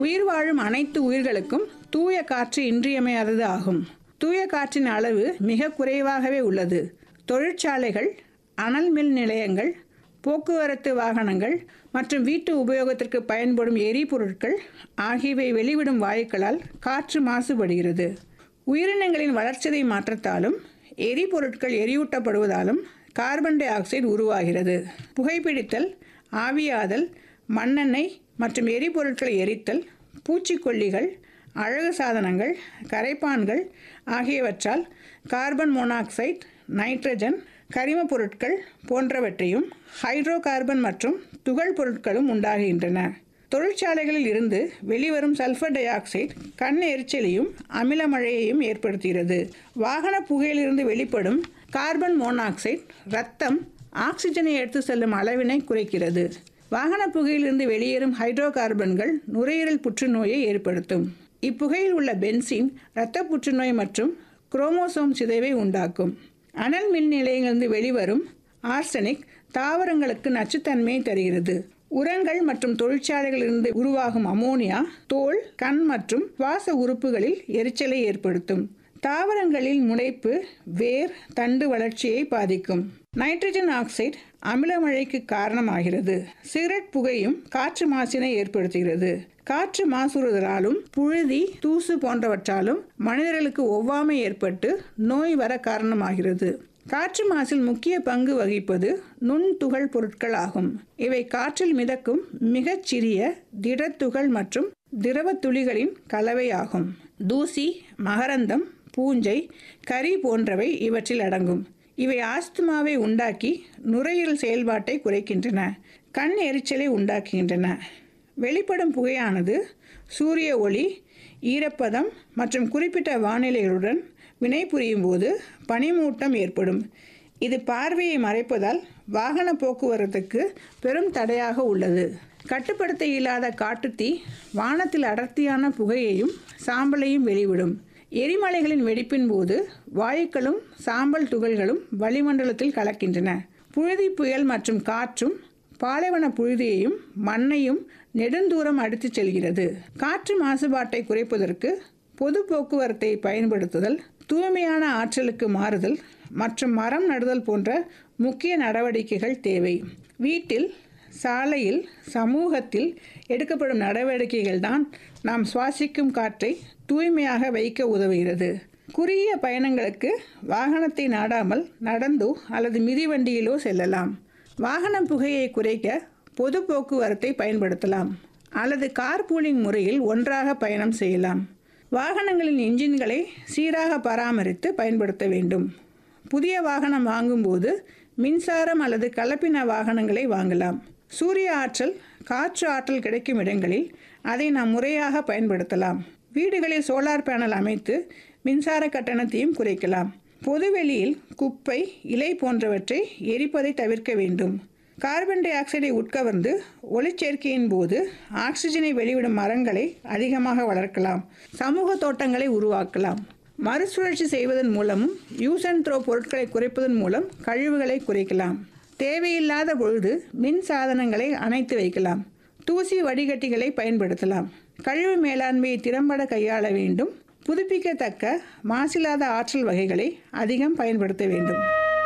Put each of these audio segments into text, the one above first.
உயிர் வாழும் அனைத்து உயிர்களுக்கும் தூய காற்று இன்றியமையாதது ஆகும் தூய காற்றின் அளவு மிக குறைவாகவே உள்ளது தொழிற்சாலைகள் அனல் மின் நிலையங்கள் போக்குவரத்து வாகனங்கள் மற்றும் வீட்டு உபயோகத்திற்கு பயன்படும் எரிபொருட்கள் ஆகியவை வெளிவிடும் வாயுக்களால் காற்று மாசுபடுகிறது உயிரினங்களின் வளர்ச்சிதை மாற்றத்தாலும் எரிபொருட்கள் எரியூட்டப்படுவதாலும் கார்பன் டை ஆக்சைடு உருவாகிறது புகைப்பிடித்தல் ஆவியாதல் மண்ணெண்ணெய் மற்றும் எரிபொருட்களை எரித்தல் பூச்சிக்கொல்லிகள் அழகு சாதனங்கள் கரைப்பான்கள் ஆகியவற்றால் கார்பன் மோனாக்சைடு நைட்ரஜன் கரிமப் பொருட்கள் போன்றவற்றையும் ஹைட்ரோ கார்பன் மற்றும் துகள் பொருட்களும் உண்டாகின்றன தொழிற்சாலைகளில் இருந்து வெளிவரும் சல்ஃபர் டை ஆக்சைடு கண் எரிச்சலையும் அமில மழையையும் ஏற்படுத்துகிறது வாகன புகையிலிருந்து வெளிப்படும் கார்பன் மோனாக்சைடு ரத்தம் ஆக்சிஜனை எடுத்து செல்லும் அளவினை குறைக்கிறது வாகன புகையிலிருந்து வெளியேறும் ஹைட்ரோ கார்பன்கள் நுரையீரல் புற்றுநோயை ஏற்படுத்தும் இப்புகையில் உள்ள பென்சீன் இரத்த புற்றுநோய் மற்றும் குரோமோசோம் சிதைவை உண்டாக்கும் அனல் மின் நிலையங்களிலிருந்து வெளிவரும் ஆர்சனிக் தாவரங்களுக்கு நச்சுத்தன்மையை தருகிறது உரங்கள் மற்றும் தொழிற்சாலைகளிலிருந்து உருவாகும் அமோனியா தோல் கண் மற்றும் சுவாச உறுப்புகளில் எரிச்சலை ஏற்படுத்தும் தாவரங்களில் முளைப்பு வேர் தண்டு வளர்ச்சியை பாதிக்கும் நைட்ரஜன் ஆக்சைடு அமிலமழைக்கு காரணமாகிறது சிகரெட் புகையும் காற்று மாசினை ஏற்படுத்துகிறது காற்று மாசுறுதலாலும் புழுதி தூசு போன்றவற்றாலும் மனிதர்களுக்கு ஒவ்வாமை ஏற்பட்டு நோய் வர காரணமாகிறது காற்று மாசில் முக்கிய பங்கு வகிப்பது நுண்துகள் பொருட்கள் ஆகும் இவை காற்றில் மிதக்கும் மிகச் சிறிய திடத்துகள் மற்றும் திரவ துளிகளின் கலவையாகும் தூசி மகரந்தம் பூஞ்சை கரி போன்றவை இவற்றில் அடங்கும் இவை ஆஸ்துமாவை உண்டாக்கி நுரையீரல் செயல்பாட்டை குறைக்கின்றன கண் எரிச்சலை உண்டாக்குகின்றன வெளிப்படும் புகையானது சூரிய ஒளி ஈரப்பதம் மற்றும் குறிப்பிட்ட வானிலைகளுடன் வினைபுரியும் போது பனிமூட்டம் ஏற்படும் இது பார்வையை மறைப்பதால் வாகன போக்குவரத்துக்கு பெரும் தடையாக உள்ளது கட்டுப்படுத்த இயலாத காட்டுத்தீ வானத்தில் அடர்த்தியான புகையையும் சாம்பலையும் வெளிவிடும் எரிமலைகளின் வெடிப்பின் போது வாயுக்களும் சாம்பல் துகள்களும் வளிமண்டலத்தில் கலக்கின்றன புழுதி புயல் மற்றும் காற்றும் பாலைவன புழுதியையும் மண்ணையும் நெடுந்தூரம் அடித்துச் செல்கிறது காற்று மாசுபாட்டை குறைப்பதற்கு பொது போக்குவரத்தை பயன்படுத்துதல் தூய்மையான ஆற்றலுக்கு மாறுதல் மற்றும் மரம் நடுதல் போன்ற முக்கிய நடவடிக்கைகள் தேவை வீட்டில் சாலையில் சமூகத்தில் எடுக்கப்படும் நடவடிக்கைகள் தான் நாம் சுவாசிக்கும் காற்றை தூய்மையாக வைக்க உதவுகிறது குறுகிய பயணங்களுக்கு வாகனத்தை நாடாமல் நடந்தோ அல்லது மிதிவண்டியிலோ செல்லலாம் வாகன புகையை குறைக்க பொது போக்குவரத்தை பயன்படுத்தலாம் அல்லது கார் பூலிங் முறையில் ஒன்றாக பயணம் செய்யலாம் வாகனங்களின் என்ஜின்களை சீராக பராமரித்து பயன்படுத்த வேண்டும் புதிய வாகனம் வாங்கும்போது மின்சாரம் அல்லது கலப்பின வாகனங்களை வாங்கலாம் சூரிய ஆற்றல் காற்று ஆற்றல் கிடைக்கும் இடங்களில் அதை நாம் முறையாக பயன்படுத்தலாம் வீடுகளில் சோலார் பேனல் அமைத்து மின்சார கட்டணத்தையும் குறைக்கலாம் பொதுவெளியில் குப்பை இலை போன்றவற்றை எரிப்பதை தவிர்க்க வேண்டும் கார்பன் டை ஆக்சைடை உட்கவர்ந்து ஒளிச்சேர்க்கையின் போது ஆக்சிஜனை வெளிவிடும் மரங்களை அதிகமாக வளர்க்கலாம் சமூக தோட்டங்களை உருவாக்கலாம் மறுசுழற்சி செய்வதன் மூலமும் யூஸ் அண்ட் த்ரோ பொருட்களை குறைப்பதன் மூலம் கழிவுகளை குறைக்கலாம் தேவையில்லாத பொழுது மின் சாதனங்களை அணைத்து வைக்கலாம் தூசி வடிகட்டிகளை பயன்படுத்தலாம் கழிவு மேலாண்மையை திறம்பட கையாள வேண்டும் புதுப்பிக்கத்தக்க மாசில்லாத ஆற்றல் வகைகளை அதிகம் பயன்படுத்த வேண்டும்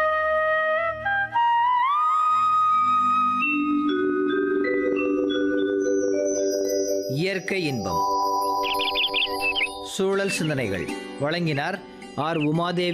இயற்கை இன்பம் சூழல் சிந்தனைகள் வழங்கினார் ஆர் உமாதேவி